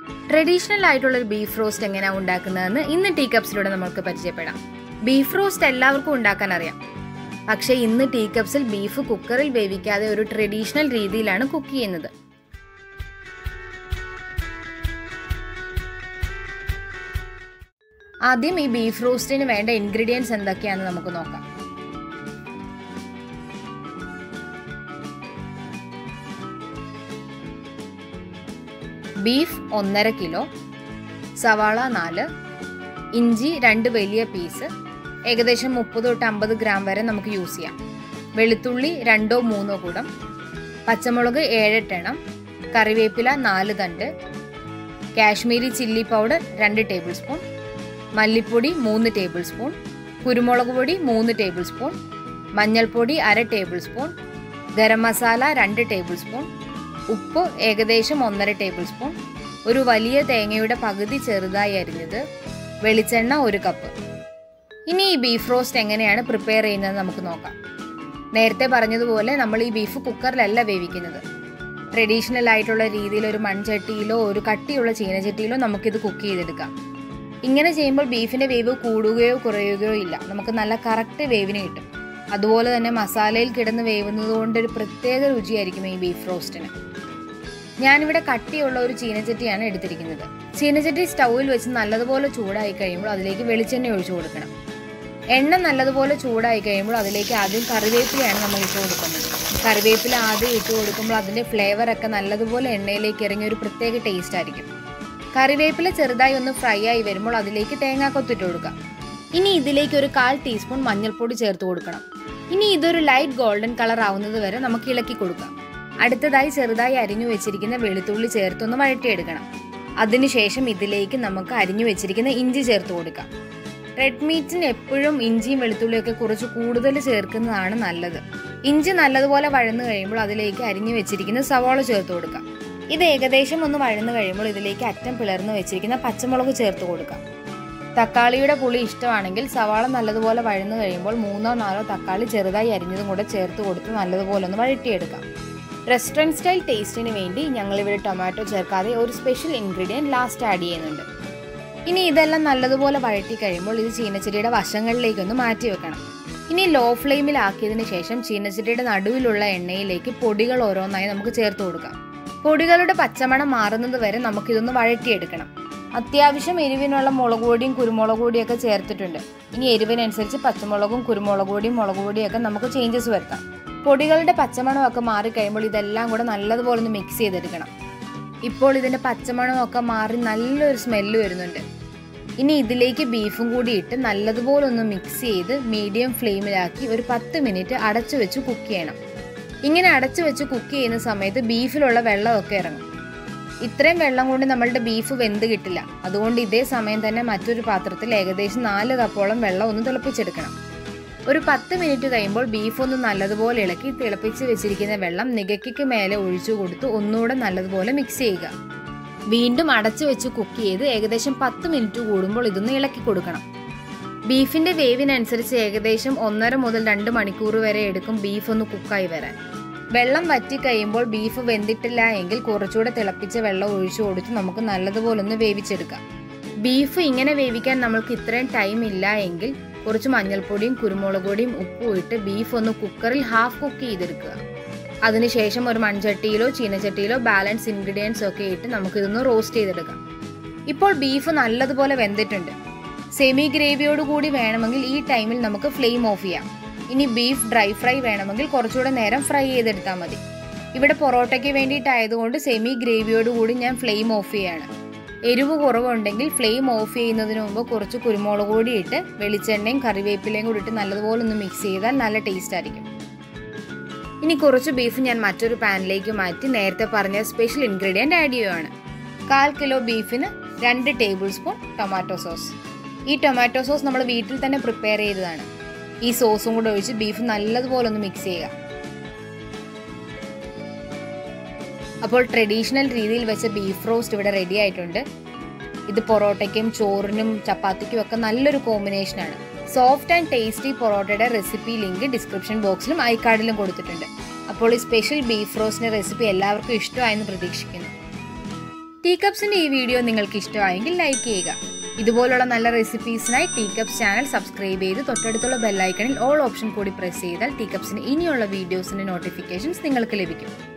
traditional ആയിട്ടുള്ള ഒരു beef roast എങ്ങനെയാണ് ഉണ്ടാക്കുന്നതെന്ന് ഇന്ന് ടീ കപ്സിലൂടെ നമുക്ക് പരിചയപ്പെടാം ബീഫ് റോസ്റ്റ് എല്ലാവർക്കും ഉണ്ടാക്കാൻ അറിയാം പക്ഷേ ഇന്ന് ടീ കപ്സിൽ ബീഫ് കുക്കറിൽ വേവിക്കാതെ ഒരു ട്രഡീഷണൽ രീതിയിലാണ് കുക്ക് ചെയ്യുന്നത് ആദ്യം ഈ ബീഫ് റോസ്റ്റിന് വേണ്ട ഇൻഗ്രീഡിയൻസ് എന്തൊക്കെയാണെന്ന് നമുക്ക് നോക്കാം ബീഫ് ഒന്നര കിലോ സവാള നാല് ഇഞ്ചി രണ്ട് വലിയ പീസ് ഏകദേശം മുപ്പത് തൊട്ട് അമ്പത് ഗ്രാം വരെ നമുക്ക് യൂസ് ചെയ്യാം വെളുത്തുള്ളി രണ്ടോ മൂന്നോ കൂടം പച്ചമുളക് ഏഴെട്ടെണ്ണം കറിവേപ്പില നാല് തണ്ട് കാശ്മീരി ചില്ലി പൗഡർ രണ്ട് ടേബിൾ സ്പൂൺ മല്ലിപ്പൊടി മൂന്ന് ടേബിൾ സ്പൂൺ കുരുമുളക് പൊടി മൂന്ന് ടേബിൾ സ്പൂൺ മഞ്ഞൾപ്പൊടി അര ടേബിൾ സ്പൂൺ ഗരം മസാല രണ്ട് ടേബിൾ സ്പൂൺ ഉപ്പ് ഏകദേശം ഒന്നര ടേബിൾ സ്പൂൺ ഒരു വലിയ തേങ്ങയുടെ പകുതി ചെറുതായി അരിഞ്ഞത് വെളിച്ചെണ്ണ ഒരു കപ്പ് ഇനി ഈ ബീഫ് റോസ്റ്റ് എങ്ങനെയാണ് പ്രിപ്പയർ ചെയ്യുന്നത് നമുക്ക് നോക്കാം നേരത്തെ പറഞ്ഞതുപോലെ നമ്മൾ ഈ ബീഫ് കുക്കറിലല്ല വേവിക്കുന്നത് ട്രഡീഷണൽ ആയിട്ടുള്ള രീതിയിൽ ഒരു മൺചട്ടിയിലോ ഒരു കട്ടിയുള്ള ചീനച്ചട്ടിയിലോ നമുക്കിത് കുക്ക് ചെയ്തെടുക്കാം ഇങ്ങനെ ചെയ്യുമ്പോൾ ബീഫിന്റെ വേവ് കൂടുകയോ കുറയുകയോ ഇല്ല നമുക്ക് നല്ല കറക്റ്റ് വേവിന് കിട്ടും അതുപോലെ തന്നെ മസാലയിൽ കിടന്ന് വേവുന്നത് കൊണ്ട് ഒരു പ്രത്യേക രുചിയായിരിക്കും ഈ ബീഫ് റോസ്റ്റിന് ഞാനിവിടെ കട്ടിയുള്ള ഒരു ചീനച്ചട്ടിയാണ് എടുത്തിരിക്കുന്നത് ചീനച്ചട്ടി സ്റ്റൗവിൽ വെച്ച് നല്ലതുപോലെ ചൂടായി കഴിയുമ്പോൾ അതിലേക്ക് വെളിച്ചെണ്ണ ഒഴിച്ചു കൊടുക്കണം എണ്ണ നല്ലതുപോലെ ചൂടായി കഴിയുമ്പോൾ അതിലേക്ക് ആദ്യം കറിവേപ്പിലയാണ് നമ്മൾ ഇട്ട് കൊടുക്കുന്നത് കറിവേപ്പില ആദ്യം ഇട്ട് കൊടുക്കുമ്പോൾ അതിൻ്റെ ഫ്ലേവറൊക്കെ നല്ലതുപോലെ എണ്ണയിലേക്ക് ഇറങ്ങി ഒരു പ്രത്യേക ടേസ്റ്റ് ആയിരിക്കും കറിവേപ്പില ചെറുതായി ഒന്ന് ഫ്രൈ ആയി വരുമ്പോൾ അതിലേക്ക് തേങ്ങാക്കൊത്തിട്ട് കൊടുക്കാം ഇനി ഇതിലേക്ക് ഒരു കാൽ ടീസ്പൂൺ മഞ്ഞൾപ്പൊടി ചേർത്ത് കൊടുക്കണം ഇനി ഇതൊരു ലൈറ്റ് ഗോൾഡൻ കളർ ആവുന്നത് വരെ നമുക്ക് ഇളക്കി കൊടുക്കാം അടുത്തതായി ചെറുതായി അരിഞ്ഞു വെച്ചിരിക്കുന്ന വെളുത്തുള്ളി ചേർത്തൊന്ന് വഴറ്റിയെടുക്കണം അതിനുശേഷം ഇതിലേക്ക് നമുക്ക് അരിഞ്ഞു വെച്ചിരിക്കുന്ന ഇഞ്ചി ചേർത്ത് കൊടുക്കാം റെഡ് മീറ്റിന് എപ്പോഴും ഇഞ്ചിയും വെളുത്തുള്ളിയൊക്കെ കുറച്ച് കൂടുതൽ ചേർക്കുന്നതാണ് നല്ലത് ഇഞ്ചി നല്ലതുപോലെ വഴന്നു കഴിയുമ്പോൾ അതിലേക്ക് അരിഞ്ഞു വെച്ചിരിക്കുന്ന സവാള ചേർത്ത് കൊടുക്കാം ഇത് ഏകദേശം ഒന്ന് വഴന്നു കഴിയുമ്പോൾ ഇതിലേക്ക് അറ്റം പിളർന്ന് വെച്ചിരിക്കുന്ന പച്ചമുളക് ചേർത്ത് കൊടുക്കാം തക്കാളിയുടെ പുളി ഇഷ്ടമാണെങ്കിൽ സവാള നല്ലതുപോലെ വഴന്നു കഴിയുമ്പോൾ മൂന്നോ നാലോ തക്കാളി ചെറുതായി അരിഞ്ഞതും കൂടെ ചേർത്ത് കൊടുത്ത് നല്ലതുപോലെ ഒന്ന് വഴറ്റിയെടുക്കാം റെസ്റ്റോറൻറ്റ് സ്റ്റൈൽ ടേസ്റ്റിന് വേണ്ടി ഞങ്ങളിവിടെ ടൊമാറ്റോ ചേർക്കാതെ ഒരു സ്പെഷ്യൽ ഇൻഗ്രീഡിയൻറ്റ് ലാസ്റ്റ് ആഡ് ചെയ്യുന്നുണ്ട് ഇനി ഇതെല്ലാം നല്ലതുപോലെ വഴറ്റി കഴിയുമ്പോൾ ഇത് ചീനച്ചട്ടിയുടെ വശങ്ങളിലേക്കൊന്ന് മാറ്റി വെക്കണം ഇനി ലോ ഫ്ലെയിമിലാക്കിയതിന് ശേഷം ചീനച്ചട്ടിയുടെ നടുവിലുള്ള എണ്ണയിലേക്ക് പൊടികൾ ഓരോന്നായി നമുക്ക് ചേർത്ത് കൊടുക്കാം പൊടികളുടെ പച്ചമണം മാറുന്നത് വരെ നമുക്കിതൊന്ന് വഴറ്റിയെടുക്കണം അത്യാവശ്യം എരിവിനുള്ള മുളക് പൊടിയും കുരുമുളക് പൊടിയൊക്കെ ചേർത്തിട്ടുണ്ട് ഇനി എരിവിനനുസരിച്ച് പച്ചമുളകും കുരുമുളക് പൊടിയും മുളക് പൊടിയൊക്കെ നമുക്ക് ചേഞ്ചസ് വരുത്താം പൊടികളുടെ പച്ചമണമൊക്കെ മാറിക്കഴിയുമ്പോൾ ഇതെല്ലാം കൂടെ നല്ലതുപോലെ ഒന്ന് മിക്സ് ചെയ്തെടുക്കണം ഇപ്പോൾ ഇതിൻ്റെ പച്ചമണമൊക്കെ മാറി നല്ലൊരു സ്മെല്ല് വരുന്നുണ്ട് ഇനി ഇതിലേക്ക് ബീഫും കൂടി ഇട്ട് നല്ലതുപോലെ ഒന്ന് മിക്സ് ചെയ്ത് മീഡിയം ഫ്ലെയിമിലാക്കി ഒരു പത്ത് മിനിറ്റ് അടച്ചു വെച്ച് കുക്ക് ചെയ്യണം ഇങ്ങനെ അടച്ചു വെച്ച് കുക്ക് ചെയ്യുന്ന സമയത്ത് ബീഫിലുള്ള വെള്ളമൊക്കെ ഇറങ്ങും ഇത്രയും വെള്ളം കൊണ്ട് നമ്മളുടെ ബീഫ് വെന്ത് കിട്ടില്ല അതുകൊണ്ട് ഇതേ സമയം തന്നെ മറ്റൊരു പാത്രത്തിൽ ഏകദേശം നാല് കപ്പോളം വെള്ളം ഒന്ന് തിളപ്പിച്ചെടുക്കണം ഒരു പത്ത് മിനിറ്റ് കഴിയുമ്പോൾ ബീഫ് ഒന്ന് നല്ലതുപോലെ ഇളക്കി തിളപ്പിച്ച് വെച്ചിരിക്കുന്ന വെള്ളം നികയ്ക്ക് മേലെ ഒഴിച്ചു കൊടുത്ത് ഒന്നുകൂടെ നല്ലതുപോലെ മിക്സ് ചെയ്യുക വീണ്ടും അടച്ചു വെച്ച് കുക്ക് ചെയ്ത് ഏകദേശം പത്ത് മിനിറ്റ് കൂടുമ്പോൾ ഇതൊന്ന് ഇളക്കി കൊടുക്കണം ബീഫിന്റെ വേവിനനുസരിച്ച് ഏകദേശം ഒന്നര മുതൽ രണ്ട് മണിക്കൂർ വരെ എടുക്കും ബീഫ് ഒന്ന് കുക്കായി വരാൻ വെള്ളം വറ്റി കഴിയുമ്പോൾ ബീഫ് വെന്തിട്ടില്ല എങ്കിൽ കുറച്ചുകൂടെ തിളപ്പിച്ച വെള്ളം ഒഴിച്ചു കൊടുത്ത് നമുക്ക് നല്ലതുപോലെ ഒന്ന് വേവിച്ചെടുക്കാം ബീഫ് ഇങ്ങനെ വേവിക്കാൻ നമ്മൾക്ക് ഇത്രയും ടൈം ഇല്ല എങ്കിൽ കുറച്ച് മഞ്ഞൾപ്പൊടിയും കുരുമുളക് പൊടിയും ഉപ്പും ഇട്ട് ബീഫ് ഒന്ന് കുക്കറിൽ ഹാഫ് കുക്ക് ചെയ്തെടുക്കുക അതിനുശേഷം ഒരു മൺചട്ടിയിലോ ചീനച്ചട്ടിയിലോ ബാലൻസ് ഇൻഗ്രീഡിയൻസ് ഒക്കെ ഇട്ട് നമുക്കിതൊന്ന് റോസ്റ്റ് ചെയ്തെടുക്കാം ഇപ്പോൾ ബീഫ് നല്ലതുപോലെ വെന്തിട്ടുണ്ട് സെമി ഗ്രേവിയോട് കൂടി വേണമെങ്കിൽ ഈ ടൈമിൽ നമുക്ക് ഫ്ലെയിം ഓഫ് ചെയ്യാം ഇനി ബീഫ് ഡ്രൈ ഫ്രൈ വേണമെങ്കിൽ കുറച്ചുകൂടെ നേരം ഫ്രൈ ചെയ്തെടുത്താൽ മതി ഇവിടെ പൊറോട്ടയ്ക്ക് വേണ്ടിയിട്ടായതുകൊണ്ട് സെമി ഗ്രേവിയോട് കൂടി ഞാൻ ഫ്ലെയിം ഓഫ് ചെയ്യാണ് എരിവ് കുറവുണ്ടെങ്കിൽ ഫ്ലെയിം ഓഫ് ചെയ്യുന്നതിന് മുമ്പ് കുറച്ച് കുരുമുളക് പൊടി ഇട്ട് വെളിച്ചെണ്ണയും കറിവേപ്പിലയും കൂടി ഇട്ട് നല്ലതുപോലെ ഒന്ന് മിക്സ് ചെയ്താൽ നല്ല ടേസ്റ്റ് ആയിരിക്കും ഇനി കുറച്ച് ബീഫ് ഞാൻ മറ്റൊരു പാനിലേക്ക് മാറ്റി നേരത്തെ പറഞ്ഞ സ്പെഷ്യൽ ഇൻഗ്രീഡിയൻറ്റ് ആഡ് ചെയ്യുകയാണ് കാൽ കിലോ ബീഫിന് രണ്ട് ടേബിൾ സ്പൂൺ ടൊമാറ്റോ സോസ് ഈ ടൊമാറ്റോ സോസ് നമ്മൾ വീട്ടിൽ തന്നെ പ്രിപ്പയർ ചെയ്തതാണ് ഈ സോസും കൂടെ ഒഴിച്ച് ബീഫ് നല്ലതുപോലെ ഒന്ന് മിക്സ് ചെയ്യുക അപ്പോൾ ട്രഡീഷണൽ രീതിയിൽ വെച്ച ബീഫ് റോസ്റ്റ് ഇവിടെ റെഡി ആയിട്ടുണ്ട് ഇത് പൊറോട്ടയ്ക്കും ചോറിനും ചപ്പാത്തിക്കും ഒക്കെ നല്ലൊരു കോമ്പിനേഷനാണ് സോഫ്റ്റ് ആൻഡ് ടേസ്റ്റി പൊറോട്ടയുടെ റെസിപ്പി ലിങ്ക് ഡിസ്ക്രിപ്ഷൻ ബോക്സിലും ഐ കാർഡിലും കൊടുത്തിട്ടുണ്ട് അപ്പോൾ ഈ സ്പെഷ്യൽ ബീഫ് റോസ്റ്റിന്റെ റെസിപ്പി എല്ലാവർക്കും ഇഷ്ടമായെന്ന് പ്രതീക്ഷിക്കുന്നു ടീ കപ്സിൻ്റെ ഈ വീഡിയോ നിങ്ങൾക്ക് ഇഷ്ടമായെങ്കിൽ ലൈക്ക് ചെയ്യുക ഇതുപോലുള്ള നല്ല റെസിപ്പീസിനായി ടീ കപ്സ് ചാനൽ സബ്സ്ക്രൈബ് ചെയ്ത് തൊട്ടടുത്തുള്ള ബെല്ലൈക്കണിൽ ഓൾ ഓപ്ഷൻ കൂടി പ്രസ് ചെയ്താൽ ടീ കപ്സിന് ഇനിയുള്ള വീഡിയോസിൻ്റെ നോട്ടിഫിക്കേഷൻസ് നിങ്ങൾക്ക് ലഭിക്കും